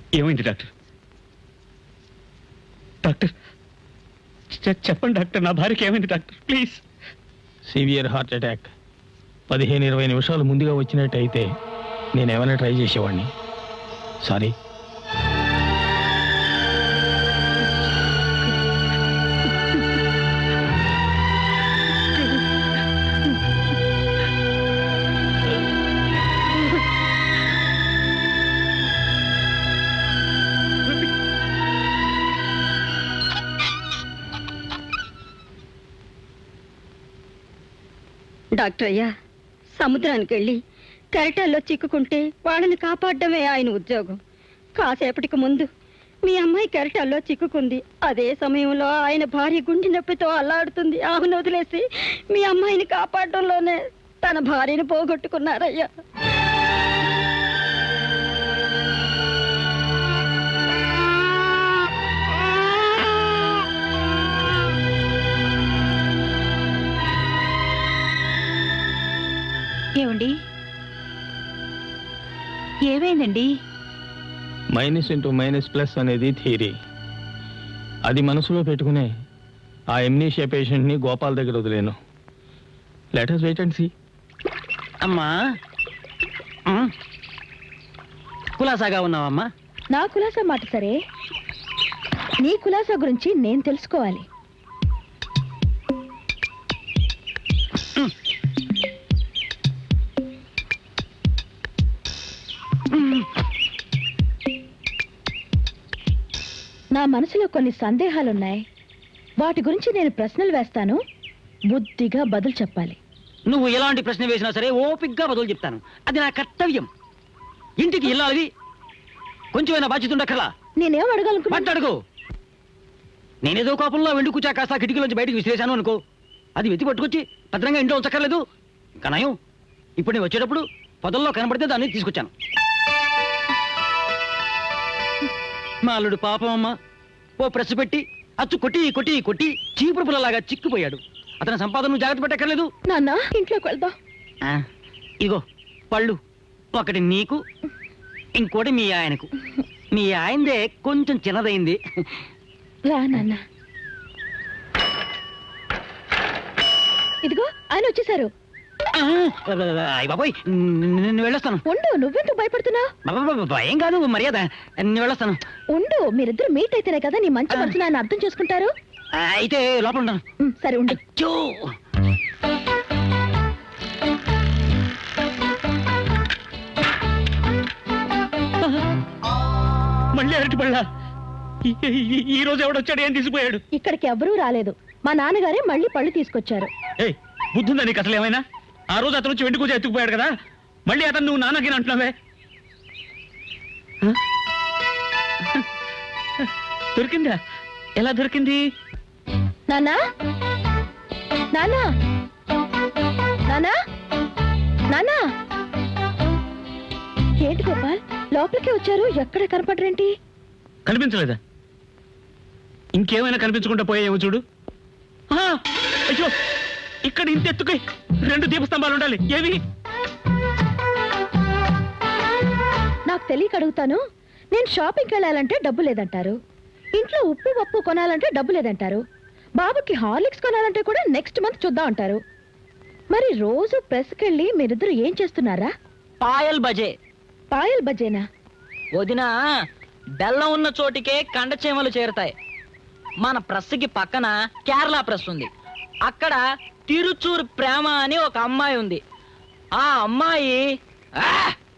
ఏమైంది doctor doctor చె- చెప్పండి డాక్టర్ నా భార్యకి ఏమైంది doctor please severe heart attack పదిహేను ఇరవై నిమిషాలు ముందుగా వచ్చినట్టయితే నేను ఏమైనా ట్రై చేసేవాడిని సారీ డాక్టర్ అయ్యా సముద్రానికి వెళ్ళి కెరటాల్లో చిక్కుకుంటే వాళ్ళని కాపాడడమే ఆయన ఉద్యోగం కాసేపటికి ముందు మీ అమ్మాయి కెరటాల్లో చిక్కుకుంది అదే సమయంలో ఆయన భార్య గుండె నొప్పితో అల్లాడుతుంది ఆమెను వదిలేసి మీ అమ్మాయిని కాపాడడంలోనే తన భార్యను పోగొట్టుకున్నారయ్యా ఏమండి ఏమైందండి మైనస్ ఇంటూ మైనస్ ప్లస్ అనేది థియరీ అది మనసులో పెట్టుకునే ఆ ఎమ్నీషియా పేషెంట్ని గోపాల్ దగ్గర వదిలేను లెటర్స్ వెయిట్ అండ్ సీ అమ్మా ఉమ్. కులాసాగా ఉన్నావమ్మా నా కులాసా మాట సరే నీ కులాసా గురించి నేను తెలుసుకోవాలి నా మనసులో కొన్ని సందేహాలున్నాయి వాటి గురించి నేను ప్రశ్నలు వేస్తాను బుద్ధిగా బదులు చెప్పాలి నువ్వు ఎలాంటి ప్రశ్న వేసినా సరే ఓపిగ్గా బదులు చెప్తాను అది నా కర్తవ్యం ఇంటికి ఇల్లాలి కొంచెమైనా బాధ్యత ఉండక్కర్లా నేనేం అడగాలనుకున్నా మాట్లాడుకో నేనేదో కోపంలో వెండి కూర్చా కాస్త కిటికీలోంచి బయటకు విసిరేశాను అనుకో అది వెతి పట్టుకొచ్చి భద్రంగా ఇంట్లో ఉంచక్కర్లేదు కనయం ఇప్పుడు నేను వచ్చేటప్పుడు పొదల్లో కనబడితే దాన్ని తీసుకొచ్చాను మా అల్లుడు పాపం అమ్మ ఓ ప్రెస్ పెట్టి అచ్చు కొట్టి కొట్టి కొట్టి చీపురు పుల్లలాగా చిక్కిపోయాడు అతని సంపాదన నువ్వు జాగ్రత్త పెట్టక్కర్లేదు నాన్న ఇంట్లోకి వెళ్దాం ఆ, ఇదిగో పళ్ళు ఒకటి నీకు ఇంకోటి మీ ఆయనకు మీ ఆయనదే కొంచెం చిన్నదైంది రా నాన్న ఇదిగో ఆయన వచ్చేసారు ఆ, అయ్ బాబోయ్ న- నేను వెళ్ళొస్తాను ఉండు నువ్వెందుకు భయపడుతున్నావు బాబా భయం కాదు మర్యాద నేను వెళ్ళొస్తాను ఉండు మీరిద్దరు మీట్ అయితేనే కదా నీ మంచి మనసును ఆయన అర్థం చేసుకుంటారు ఆ, అయితే లోపల ఉంటాను ఉమ్, సరే ఉండు అచ్చో మళ్ళీ అరటి పళ్ళ ఈ రోజు ఎవడొచ్చాడు ఏం తీసిపోయాడు ఇక్కడికి ఎవరూ రాలేదు మా నాన్నగారే మళ్ళీ పళ్ళు తీసుకొచ్చారు ఏయ్ బుద్ధుందా నీకు అసలు ఏమైనా ఆ రోజు అతను వచ్చి వెండి కూజ ఎత్తుకుపోయాడు కదా మళ్ళీ అతను నువ్వు నాన్నకి అంటున్నావే హ? దొరికిందా ఎలా దొరికింది నాన్నా నాన్నా నాన్నా నాన్నా ఏంటి గోపాల్ లోపలికి వచ్చారు ఎక్కడ కనపడరేంటి కనిపించలేదా ఇంకేమైనా కనిపించకుండా పోయాయేమో చూడు ఆ, అయ్యో ఇక్కడ ఇంత ఎత్తుకై రెండు దీపస్తంభాలు ఉండాలి ఏవి నాకు తెలియక అడుగుతాను నేను షాపింగ్కి వెళ్ళాలంటే డబ్బు లేదంటారు ఇంట్లో ఉప్పు పప్పు కొనాలంటే డబ్బు లేదంటారు బాబుకి హార్లిక్స్ కొనాలంటే కూడా నెక్స్ట్ మంత్ చూద్దాం అంటారు మరి రోజు ప్రెస్కి వెళ్ళి మీరిద్దరు ఏం చేస్తున్నారా పాయల్ బజే పాయల్ బజ్జేనా వదిన బెల్లం ఉన్న చోటికే కండ చీమలు చేరుతాయి మన ప్రెస్కి పక్కన కేరళ ప్రెస్ ఉంది అక్కడ తిరుచూరు ప్రేమ అని ఒక అమ్మాయి ఉంది ఆ అమ్మాయి ఆ!